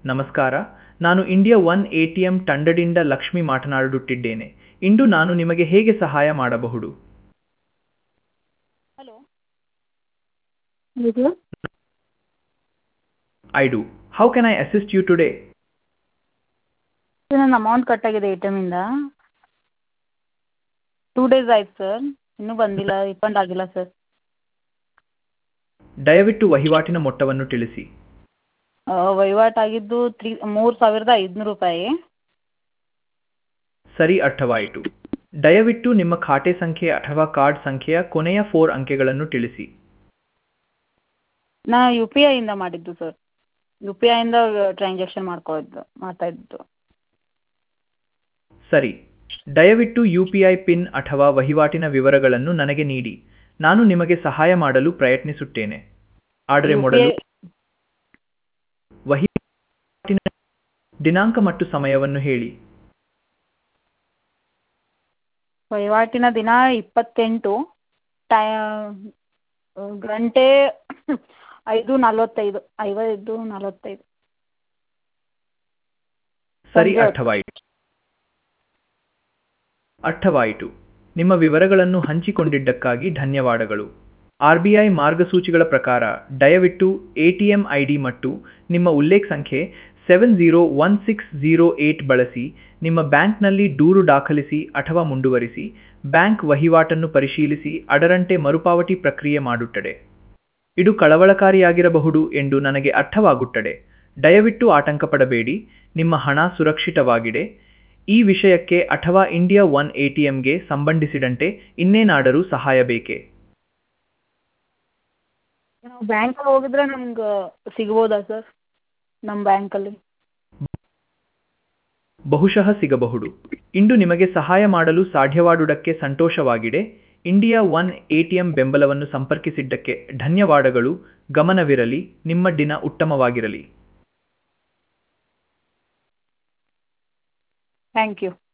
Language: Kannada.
ನಮಸ್ಕಾರ ನಾನು India one A T M ತಂಡದಿಂದ ಲಕ್ಷ್ಮಿ ಮಾತನಾಡುತ್ತಿದ್ದೇನೆ ಇಂದು ನಾನು ನಿಮಗೆ ಹೇಗೆ ಸಹಾಯ ಮಾಡಬಹುದು ಹಲೋ ಇದು ಐ ಡು how can I assist you today ನನ್ನ ಅಮೌಂಟ್ ಕಟ್ಟಾಗಿದೆ ಎ ಟಿ ಎಮ್ಮಿಂದ ಟೂ ಡೇಸ್ ಆಯ್ತು ಸರ್ ಇನ್ನೂ ಬಂದಿಲ್ಲ ರಿಫಂಡ್ ಆಗಿಲ್ಲ ಸರ್ ದಯವಿಟ್ಟು ವಹಿವಾಟಿನ ಮೊತ್ತವನ್ನು ತಿಳಿಸಿ ವಹಿವಾಟಾಗಿದ್ದು ತ್ರೀ ಮೂರು ಸಾವಿರದ ಐದುನೂರು ರೂಪಾಯಿ ಸರಿ ಅರ್ಥವಾಯಿತು ದಯವಿಟ್ಟು ನಿಮ್ಮ ಖಾತೆ ಸಂಖ್ಯೆ ಅಥವಾ ಕಾರ್ಡ್ ಸಂಖ್ಯೆಯ ಕೊನೆಯ ಫೋರ್ ಅಂಕೆಗಳನ್ನು ತಿಳಿಸಿ ನಾ ಯು ಪಿ ಐಯಿಂದ ಮಾಡಿದ್ದು ಸರ್ ಯು ಪಿ ಐಯಿಂದ ಟ್ರಾನ್ಸಾಕ್ಷನ್ ಮಾಡ್ಕೊಂಡಿದ್ದು ಮಾಡ್ತಾ ಇದ್ದು ಸರಿ ದಯವಿಟ್ಟು ಯು ಪಿ ಐ ಪಿನ್ ಅಥವಾ ವಹಿವಾಟಿನ ವಿವರಗಳನ್ನು ನನಗೆ ನೀಡಿ ನಾನು ನಿಮಗೆ ಸಹಾಯ ಮಾಡಲು ಪ್ರಯತ್ನಿಸುತ್ತೇನೆ ಆದರೆ ಯು ಪಿ ಮೊದಲು ಐ ವಹಿವಾಟಿನ ದಿನಾಂಕ ಮತ್ತು ಸಮಯವನ್ನು ಹೇಳಿ ವಹಿವಾಟಿನ ದಿನ ಇಪ್ಪತ್ತೆಂಟು ಟೈ ಗಂಟೆ ಐದು ನಲವತ್ತೈದು ಐದು ನಲವತ್ತೈದು ಸರಿ ಸಂಜೆ ಹೊತ್ತು. ಅರ್ಥವಾಯಿತು ಅರ್ಥವಾಯಿತು ನಿಮ್ಮ ವಿವರಗಳನ್ನು ಹಂಚಿಕೊಂಡಿದ್ದಕ್ಕಾಗಿ ಧನ್ಯವಾದಗಳು ಆರ್ ಬಿ ಐ ಮಾರ್ಗಸೂಚಿಗಳ ಪ್ರಕಾರ ದಯವಿಟ್ಟು A T M I D ಮತ್ತು ನಿಮ್ಮ ಉಲ್ಲೇಖ ಸಂಖ್ಯೆ seven zero one six zero eight ಬಳಸಿ ನಿಮ್ಮ ಬ್ಯಾಂಕ್ನಲ್ಲಿ ದೂರು ದಾಖಲಿಸಿ ಅಥವಾ ಮುಂದುವರಿಸಿ ಬ್ಯಾಂಕ್ ವಹಿವಾಟನ್ನು ಪರಿಶೀಲಿಸಿ ಅದರಂತೆ ಮರುಪಾವತಿ ಪ್ರಕ್ರಿಯೆ ಮಾಡುತ್ತದೆ ಇದು ಕಳವಳಕಾರಿಯಾಗಿರಬಹುದು ಎಂದು ನನಗೆ ಅರ್ಥವಾಗುತ್ತದೆ ದಯವಿಟ್ಟು ಆತಂಕ ಪಡಬೇಡಿ ನಿಮ್ಮ ಹಣ ಸುರಕ್ಷಿತವಾಗಿದೆ ಈ ವಿಷಯಕ್ಕೆ ಅಥವಾ ಇಂಡಿಯಾ ಒನ್ ಎ ಟಿ ಎಂಗೆ ಸಂಬಂಧಿಸಿದಂತೆ ಇನ್ನೇನಾದರೂ ಸಹಾಯ ಬೇಕೇ ನಾವು ಬ್ಯಾಂಕಲ್ಲಿ ಹೋಗಿದ್ರೆ ನಮ್ಗೆ ಸಿಗ್ಬೋದಾ ಸರ್ ನಮ್ಮ ಬ್ಯಾಂಕಲ್ಲಿ ಬಹುಶಃ ಸಿಗಬಹುದು ಇಂದು ನಿಮಗೆ ಸಹಾಯ ಮಾಡಲು ಸಾಧ್ಯವಾದುದಕ್ಕೆ ಸಂತೋಷವಾಗಿದೆ India one A T M ಬೆಂಬಲವನ್ನು ಸಂಪರ್ಕಿಸಿದ್ದಕ್ಕೆ ಧನ್ಯವಾದಗಳು ಗಮನವಿರಲಿ ನಿಮ್ಮ ದಿನ ಉತ್ತಮವಾಗಿರಲಿ ಥ್ಯಾಂಕ್ ಯು